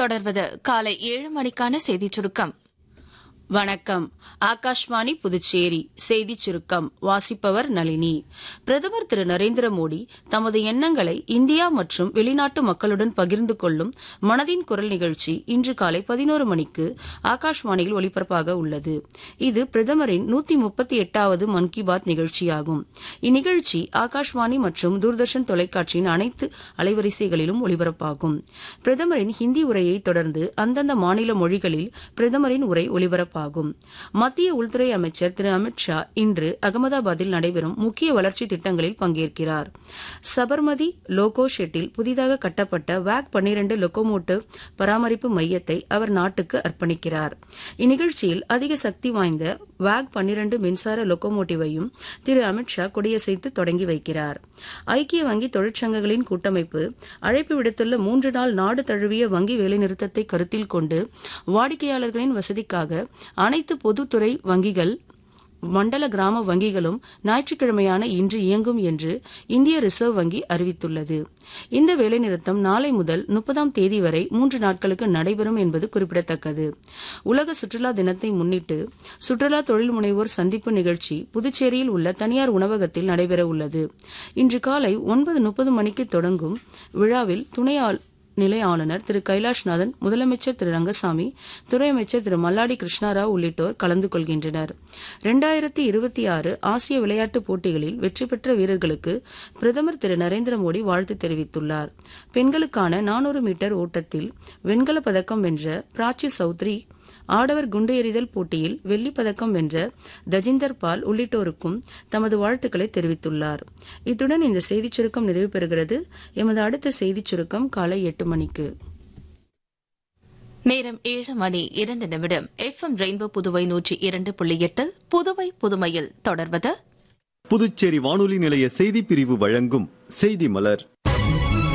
தொடர்வது காலை ஏழு மணிக்கான செய்திச் சுருக்கம் வணக்கம் ஆகாஷ்வாணி புதுச்சேரி செய்திச் சுருக்கம் வாசிப்பவர் நளினி பிரதமர் திரு நரேந்திர மோடி தமது எண்ணங்களை இந்தியா மற்றும் வெளிநாட்டு மக்களுடன் பகிர்ந்து கொள்ளும் மனதின் குரல் நிகழ்ச்சி இன்று காலை பதினோரு மணிக்கு ஆகாஷ்வாணியில் ஒலிபரப்பாக உள்ளது இது பிரதமரின் நூத்தி முப்பத்தி எட்டாவது மன் கி பாத் நிகழ்ச்சியாகும் இந்நிகழ்ச்சி ஆகாஷ்வாணி மற்றும் தூர்தர்ஷன் தொலைக்காட்சியின் அனைத்து அலைவரிசைகளிலும் ஒலிபரப்பாகும் பிரதமரின் ஹிந்தி உரையை தொடர்ந்து அந்தந்த மாநில மொழிகளில் பிரதமரின் உரை ஒலிபரப்பாகும் மத்திய உள்துறை அமைச்சர் திரு அமித் ஷா இன்று அகமதாபாத்தில் நடைபெறும் முக்கிய வளர்ச்சி திட்டங்களில் பங்கேற்கிறார் சபர்மதி லோகோ ஷெட்டில் புதிதாக கட்டப்பட்ட வேக் பன்னிரண்டு லொக்கோமோட்டிவ் பராமரிப்பு மையத்தை அவர் நாட்டுக்கு அர்ப்பணிக்கிறார் இந்நிகழ்ச்சியில் அதிக சக்தி வாய்ந்த வேக் பன்னிரண்டு மின்சார லொக்கோமோட்டிவையும் திரு அமித் ஷா கொடியசைத்து தொடங்கி வைக்கிறார் ஐக்கிய வங்கி தொழிற்சங்கங்களின் கூட்டமைப்பு அழைப்பு விடுத்துள்ள மூன்று நாள் நாடு தழுவிய வங்கி வேலைநிறுத்தத்தை கருத்தில் கொண்டு வாடிக்கையாளர்களின் வசதிக்காக அனைத்து பொதுத்துறை வங்கிகள் மண்டல கிராம வங்கிகளும் ஞாயிற்றுக்கிழமையான இன்று இயங்கும் என்று இந்திய ரிசர்வ் வங்கி அறிவித்துள்ளது இந்த வேலைநிறுத்தம் நாளை முதல் முப்பதாம் தேதி வரை மூன்று நாட்களுக்கு நடைபெறும் என்பது குறிப்பிடத்தக்கது உலக சுற்றுலா தினத்தை முன்னிட்டு சுற்றுலா தொழில் முனைவோர் சந்திப்பு நிகழ்ச்சி புதுச்சேரியில் உள்ள தனியார் உணவகத்தில் நடைபெற உள்ளது இன்று காலை ஒன்பது முப்பது மணிக்கு தொடங்கும் விழாவில் துணை நிலை ஆளுநர் திரு கைலாஷ்நாதன் முதலமைச்சர் திரு ரங்கசாமி துறை அமைச்சர் திரு மல்லாடி கிருஷ்ணாராவ் உள்ளிட்டோர் கலந்து கொள்கின்றனர் இரண்டாயிரத்தி இருபத்தி ஆறு ஆசிய விளையாட்டுப் போட்டிகளில் வெற்றி பெற்ற வீரர்களுக்கு பிரதமர் திரு நரேந்திர மோடி வாழ்த்து தெரிவித்துள்ளார் பெண்களுக்கான நானூறு மீட்டர் ஓட்டத்தில் வெண்கலப் பதக்கம் வென்ற பிராச்சி சௌத்ரி ஆடவர் குண்டு எறிதல் போட்டியில் வெள்ளிப் பதக்கம் வென்ற தஜிந்தர் பால் உள்ளிட்டோருக்கும் தமது வாழ்த்துக்களை தெரிவித்துள்ளார் இத்துடன் இந்த செய்திச் சுருக்கம் நிறைவு பெறுகிறது எமது அடுத்த செய்திச் சுருக்கம் காலை எட்டு மணிக்கு நேரம் ஏழு மணி இரண்டு நிமிடம் எஃப் எம் ரெயின்போ புதுவை நூற்றி இரண்டு புள்ளி எட்டில் புதுவை புதுமையில் தொடர்வது புதுச்சேரி வானொலி நிலைய செய்திப் பிரிவு வழங்கும் செய்தி மலர்